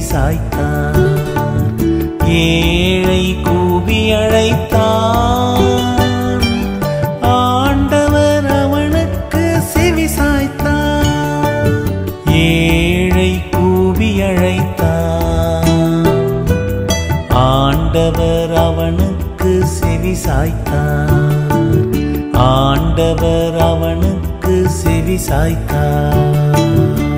சாய்த்தார் ஏழை கூவி அழைத்தான் ஆண்டவர் அவனுக்கு செவி சாய்த்தார் ஏழை கூவி அழைத்தான் ஆண்டவர் அவனுக்கு செவி சாய்த்தார் ஆண்டவர் அவனுக்கு செவி சாய்த்தார்